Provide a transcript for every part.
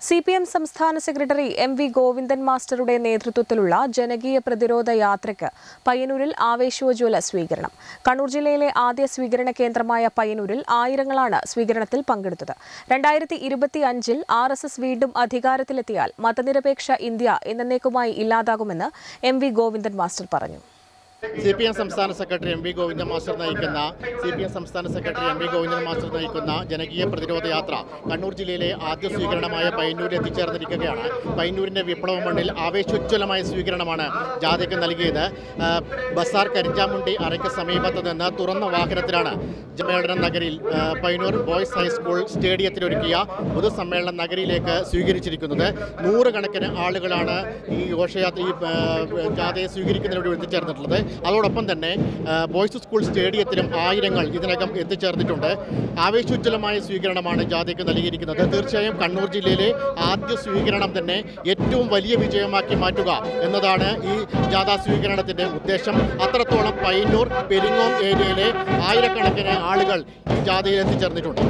C P M സംസ്ഥാന secretary M V Govindan മാസ്റ്ററുടെ നേതൃത്വത്തിലുള്ള ജനകീയ പ്രതിരോധ യാത്രയ്ക്ക് പയ്യന്നൂരിൽ ആവേശോജ്വല സ്വീകരണം കണ്ണൂർ ജില്ലയിലെ ആദ്യ സ്വീകരണ കേന്ദ്രമായ പയ്യന്നൂരിൽ ആയിരങ്ങളാണ് സ്വീകരണത്തിൽ പങ്കെടുത്തത് രണ്ടായിരത്തി ഇരുപത്തി അഞ്ചിൽ ആർ എസ് എസ് വീണ്ടും അധികാരത്തിലെത്തിയാൽ മതനിരപേക്ഷ ഇന്ത്യ എന്നേക്കുമായി ഇല്ലാതാകുമെന്ന് എം വി ഗോവിന്ദൻ മാസ്റ്റർ പറഞ്ഞു സി പി എം സംസ്ഥാന secretary M V Govindan master നയിക്കുന്ന സി പി എം സംസ്ഥാന secretary M V Govindan master നയിക്കുന്ന ജനകീയ പ്രതിരോധ യാത്ര കണ്ണൂർ ജില്ലയിലെ ആദ്യ സ്വീകരണമായ പയ്യന്നൂരിൽ എത്തിച്ചേർന്നിരിക്കുകയാണ് പയ്യന്നൂരിന്റെ വിപ്ലവ മണ്ണിൽ ആവേശോജ്വലമായ സ്വീകരണമാണ് ജാഥയ്ക്ക് നൽകിയത് ആ, ബസാർ കരിഞ്ചാമുണ്ടി അറയ്ക്ക് സമീപത്ത് നിന്ന് തുറന്ന വാഹനത്തിലാണ് സമ്മേളന നഗരിയിൽ ആ, പയ്യന്നൂർ ബോയ്സ് ഹൈസ്കൂൾ സ്റ്റേഡിയത്തിൽ ഒരുക്കിയ പൊതുസമ്മേളന നഗരിയിലേക്ക് സ്വീകരിച്ചിരിക്കുന്നത് നൂറുകണക്കിന് ആളുകളാണ് ഈ ഘോഷയാത്ര ഈ ആ, ജാഥയെ സ്വീകരിക്കുന്നതിന് വേണ്ടി എത്തിച്ചേർന്നിട്ടുള്ളത് അതോടൊപ്പം തന്നെ ആ, ബോയ്സ് സ്കൂൾ സ്റ്റേഡിയത്തിലും ആയിരങ്ങൾ ഇതിനകം എത്തിച്ചേർന്നിട്ടുണ്ട് ആവേശോജ്വലമായ സ്വീകരണമാണ് ജാഥയ്ക്ക് നൽകിയിരിക്കുന്നത് തീർച്ചയായും കണ്ണൂർ ജില്ലയിലെ ആദ്യ സ്വീകരണം തന്നെ ഏറ്റവും വലിയ വിജയമാക്കി മാറ്റുക എന്നതാണ് ഈ ജാഥാ സ്വീകരണത്തിൻ്റെ ഉദ്ദേശം അത്രത്തോളം പയ്യന്നൂർ പെരിങ്ങോം ഏരിയയിലെ ആയിരക്കണക്കിന് ആളുകൾ ഈ ജാഥയിൽ എത്തിച്ചേർന്നിട്ടുണ്ട്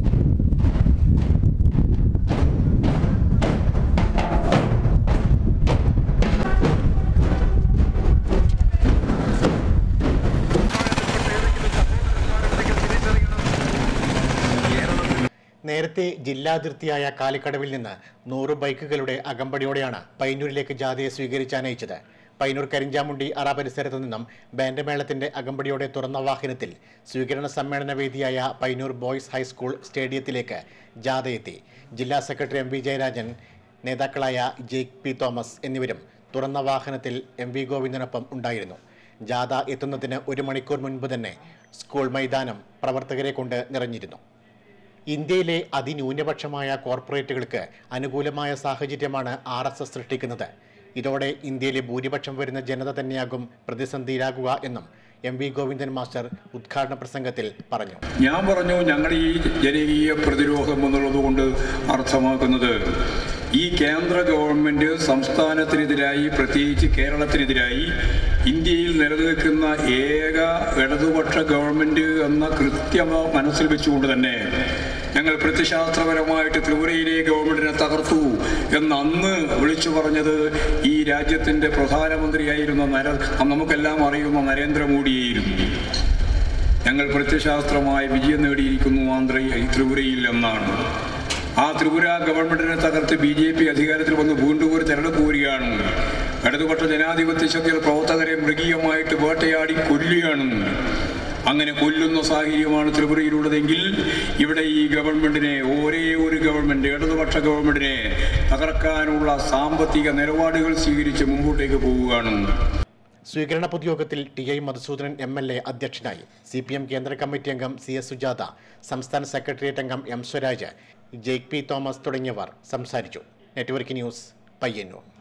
നേരത്തെ ജില്ലാതിർത്തിയായ കാലിക്കടവിൽ നിന്ന് നൂറ് ബൈക്കുകളുടെ അകമ്പടിയോടെയാണ് പയ്യന്നൂരിലേക്ക് ജാഥയെ സ്വീകരിച്ചാനയിച്ചത് പയ്യന്നൂർ കരിഞ്ചാമുണ്ടി അറ പരിസരത്തു നിന്നും ബാൻഡ് മേളത്തിന്റെ അകമ്പടിയോടെ തുറന്ന വാഹനത്തിൽ സ്വീകരണ സമ്മേളന വേദിയായ പയ്യന്നൂർ ബോയ്സ് ഹൈസ്കൂൾ സ്റ്റേഡിയത്തിലേക്ക് ജാഥയെത്തി ജില്ലാ സെക്രട്ടറി എം വി ജയരാജൻ നേതാക്കളായ ജെയ്ക് പി തോമസ് എന്നിവരും തുറന്ന വാഹനത്തിൽ എം വി ഗോവിന്ദനൊപ്പം ഉണ്ടായിരുന്നു ജാഥ എത്തുന്നതിന് ഒരു മണിക്കൂർ മുൻപ് തന്നെ സ്കൂൾ മൈതാനം പ്രവർത്തകരെ കൊണ്ട് നിറഞ്ഞിരുന്നു ഇന്ത്യയിലെ അതിന്യൂനപക്ഷമായ കോർപ്പറേറ്റുകൾക്ക് അനുകൂലമായ സാഹചര്യമാണ് ആർ എസ് എസ് സൃഷ്ടിക്കുന്നത് ഇതോടെ ഇന്ത്യയിലെ ഭൂരിപക്ഷം വരുന്ന ജനത തന്നെയാകും പ്രതിസന്ധിയിലാകുക എന്നും എം വി ഗോവിന്ദൻ മാസ്റ്റർ ഉദ്ഘാടന പ്രസംഗത്തിൽ പറഞ്ഞു ഞാൻ പറഞ്ഞു ഞങ്ങൾ ഈ ജനകീയ പ്രതിരോധം എന്നുള്ളത് കൊണ്ട് അർത്ഥമാക്കുന്നത് ഈ കേന്ദ്ര ഗവൺമെന്റ് സംസ്ഥാനത്തിനെതിരായി പ്രത്യേകിച്ച് കേരളത്തിനെതിരായി ഇന്ത്യയിൽ നിലനിൽക്കുന്ന ഏക ഇടതുപക്ഷ ഗവൺമെന്റ് എന്ന കൃത്യമ മനസ്സിൽ വെച്ചുകൊണ്ട് തന്നെ ഞങ്ങൾ പ്രത്യശാസ്ത്രപരമായിട്ട് ത്രിപുരയിലെ ഗവൺമെന്റിനെ തകർത്തു എന്ന് അന്ന് വിളിച്ചു പറഞ്ഞത് ഈ രാജ്യത്തിന്റെ പ്രധാനമന്ത്രിയായിരുന്ന നര നമുക്കെല്ലാം അറിയുന്ന നരേന്ദ്രമോദിയായിരുന്നു ഞങ്ങൾ പ്രത്യശാസ്ത്രമായ വിജയം നേടിയിരിക്കുന്നു ആന്ധ്ര ത്രിപുരയിൽ എന്നാണ് ആ ത്രിപുര ഗവൺമെന്റിനെ തകർത്ത് ബി ജെ പി അധികാരത്തിൽ വന്ന് വീണ്ടും ഒരു തെരഞ്ഞെടുപ്പ് പോരുകയാണ് ഇടതുപക്ഷ ജനാധിപത്യ ശക്തികൾ പ്രവർത്തകരെ മൃഗീയമായിട്ട് വേട്ടയാടി കൊല്ലുകയാണ് അങ്ങനെ കൊല്ലുന്ന സാഹചര്യമാണ് ത്രിപുരയിലുള്ളതെങ്കിൽ ഇവിടെ ഈ ഗവൺമെന്റിനെ ഒരേ ഒരു ഗവൺമെന്റ് ഇടതുപക്ഷ ഗവൺമെന്റിനെ തകർക്കാനുള്ള സാമ്പത്തിക നിലപാടുകൾ സ്വീകരിച്ച് മുമ്പോട്ടേക്ക് പോവുകയാണ് സ്വീകരണ പൊതുയോഗത്തിൽ T I Madhusoodanan M L A അധ്യക്ഷനായി സി പി എം കേന്ദ്ര കമ്മിറ്റി അംഗം സി എസ് സുജാത സംസ്ഥാന സെക്രട്ടേറിയറ്റ് അംഗം എം സ്വരാജ് ജെയ്ക് പി തോമസ് തുടങ്ങിയവർ സംസാരിച്ചു നെറ്റ്വർക്ക് ന്യൂസ് പയ്യന്നൂർ